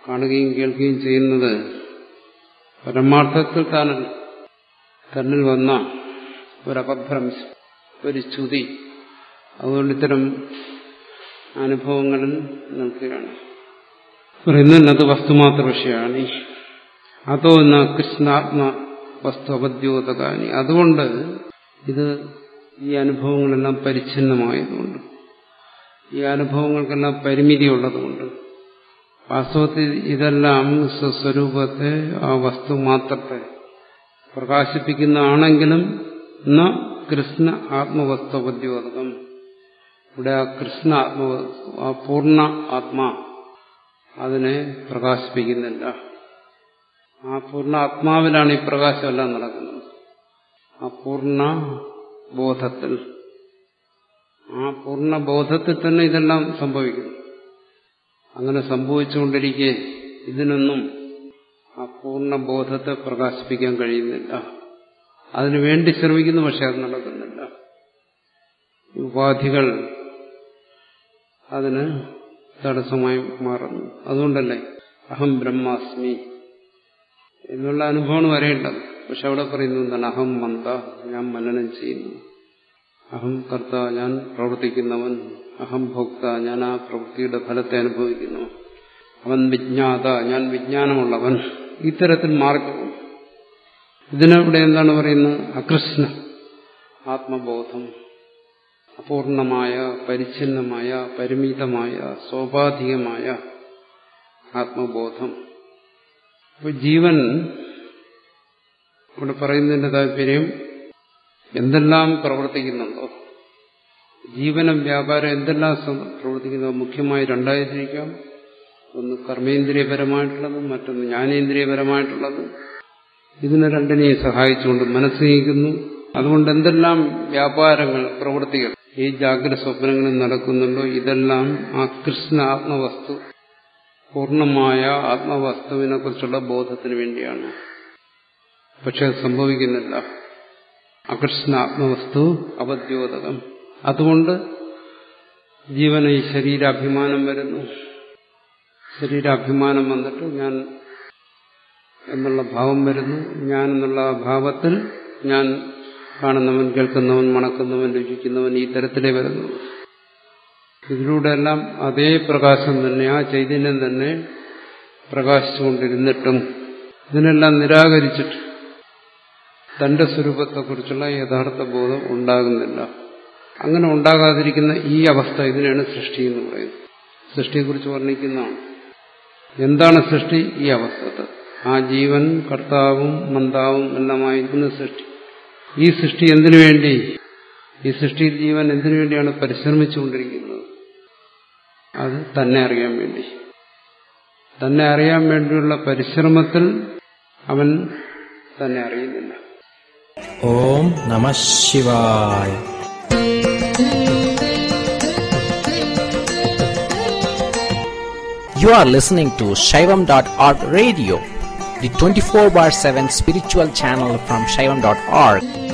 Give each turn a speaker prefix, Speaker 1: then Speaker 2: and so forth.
Speaker 1: കാണുകയും കേൾക്കുകയും ചെയ്യുന്നത് പരമാർത്ഥത്തിൽ താനല്ല തന്നിൽ വന്ന ഒരപഭ്രംശം ഒരു ചുതി അതുകൊണ്ട് ഇത്തരം അനുഭവങ്ങളിൽ നിൽക്കുകയാണ് പറയുന്നത് വസ്തുമാത്ര വിഷയമാണ് അതോ എന്ന കൃഷ്ണാത്മ വസ്തു അപദ്യോതകാനി അതുകൊണ്ട് ഇത് ഈ അനുഭവങ്ങളെല്ലാം പരിച്ഛിന്നമായതുകൊണ്ട് ഈ അനുഭവങ്ങൾക്കെല്ലാം പരിമിതി ഉള്ളതുകൊണ്ട് വാസ്തവത്തിൽ ഇതെല്ലാം സ്വസ്വരൂപത്തെ ആ വസ്തു മാത്രത്തെ പ്രകാശിപ്പിക്കുന്നതാണെങ്കിലും ന കൃഷ്ണ ആത്മവസ്തുപദ്യോതകം ഇവിടെ ആ കൃഷ്ണ ആത്മ ആ പൂർണ്ണ ആത്മാ അതിനെ പ്രകാശിപ്പിക്കുന്നില്ല ആ പൂർണ്ണ ആത്മാവിലാണ് ഈ പ്രകാശമെല്ലാം നടക്കുന്നത് ആ പൂർണ്ണ ബോധത്തിൽ ആ പൂർണ്ണ ബോധത്തിൽ തന്നെ ഇതെല്ലാം സംഭവിക്കുന്നു അങ്ങനെ സംഭവിച്ചുകൊണ്ടിരിക്കെ ഇതിനൊന്നും ആ പൂർണ്ണ ബോധത്തെ പ്രകാശിപ്പിക്കാൻ കഴിയുന്നില്ല അതിനു വേണ്ടി ശ്രമിക്കുന്നു പക്ഷെ അത് നടക്കുന്നില്ല ഉപാധികൾ അതിന് തടസ്സമായി മാറുന്നു അതുകൊണ്ടല്ലേ അഹം ബ്രഹ്മാസ്മി എന്നുള്ള അനുഭവമാണ് വരേണ്ടത് പക്ഷെ അവിടെ പറയുന്നു എന്താണ് അഹം മന്ദ ഞാൻ മനനം ചെയ്യുന്നു അഹം കർത്ത ഞാൻ പ്രവർത്തിക്കുന്നവൻ അഹം ഭോക്ത ഞാൻ ആ പ്രവൃത്തിയുടെ ഫലത്തെ അനുഭവിക്കുന്നു അവൻ വിജ്ഞാത ഞാൻ വിജ്ഞാനമുള്ളവൻ ഇത്തരത്തിൽ മാറിപ്പോകും ഇതിനവിടെ എന്താണ് പറയുന്നത് അകൃഷ്ണ ആത്മബോധം അപൂർണമായ പരിച്ഛിന്നമായ പരിമിതമായ സ്വാഭാവികമായ ആത്മബോധം അപ്പോൾ ജീവൻ ഇവിടെ പറയുന്നതിന്റെ താല്പര്യം എന്തെല്ലാം പ്രവർത്തിക്കുന്നുണ്ടോ ജീവനം വ്യാപാരം എന്തെല്ലാം പ്രവർത്തിക്കുന്നതോ മുഖ്യമായി രണ്ടായിരിക്കാം ഒന്ന് കർമ്മേന്ദ്രിയപരമായിട്ടുള്ളത് മറ്റൊന്ന് ജ്ഞാനേന്ദ്രിയപരമായിട്ടുള്ളത് ഇതിനെ രണ്ടിനെയും സഹായിച്ചുകൊണ്ട് മനസ്സ് നീക്കുന്നു അതുകൊണ്ട് എന്തെല്ലാം വ്യാപാരങ്ങൾ പ്രവൃത്തികൾ ഈ ജാഗ്രത സ്വപ്നങ്ങളിൽ നടക്കുന്നുണ്ടോ ഇതെല്ലാം ആ കൃഷ്ണ ആത്മവസ്തു പൂർണ്ണമായ ആത്മവസ്തുവിനെ കുറിച്ചുള്ള ബോധത്തിന് വേണ്ടിയാണ് പക്ഷെ അത് സംഭവിക്കുന്നില്ല അകൃഷ്ണ ആത്മവസ്തു അപദ്യോതകം അതുകൊണ്ട് ജീവന ഈ ശരീരാഭിമാനം വരുന്നു ശരീരാഭിമാനം വന്നിട്ട് ഞാൻ എന്നുള്ള ഭാവം വരുന്നു ഞാൻ എന്നുള്ള ഭാവത്തിൽ ഞാൻ കാണുന്നവൻ കേൾക്കുന്നവൻ മണക്കുന്നവൻ രുചിക്കുന്നവൻ ഈ തരത്തിലേ വരുന്നു ഇതിലൂടെയെല്ലാം അതേ പ്രകാശം തന്നെ ആ ചൈതന്യം തന്നെ പ്രകാശിച്ചുകൊണ്ടിരുന്നിട്ടും ഇതിനെല്ലാം നിരാകരിച്ചിട്ട് തന്റെ സ്വരൂപത്തെക്കുറിച്ചുള്ള യഥാർത്ഥ ബോധം ഉണ്ടാകുന്നില്ല അങ്ങനെ ഉണ്ടാകാതിരിക്കുന്ന ഈ അവസ്ഥ ഇതിനാണ് സൃഷ്ടി എന്ന് പറയുന്നത് സൃഷ്ടിയെക്കുറിച്ച് വർണ്ണിക്കുന്നതാണ് എന്താണ് സൃഷ്ടി ഈ അവസ്ഥ ആ ജീവൻ കർത്താവും മന്ദാവും എല്ലാമായിരിക്കുന്ന സൃഷ്ടി ഈ സൃഷ്ടി എന്തിനു വേണ്ടി ഈ സൃഷ്ടിയിൽ ജീവൻ എന്തിനു വേണ്ടിയാണ് പരിശ്രമിച്ചുകൊണ്ടിരിക്കുന്നത് അത് തന്നെ അറിയാൻ വേണ്ടി തന്നെ അറിയാൻ വേണ്ടിയുള്ള പരിശ്രമത്തിൽ അവൻ തന്നെ അറിയുന്നില്ല
Speaker 2: ഓം നമ ശിവായ You are listening to Shaivam.org radio, the 24 bar 7 spiritual channel from Shaivam.org.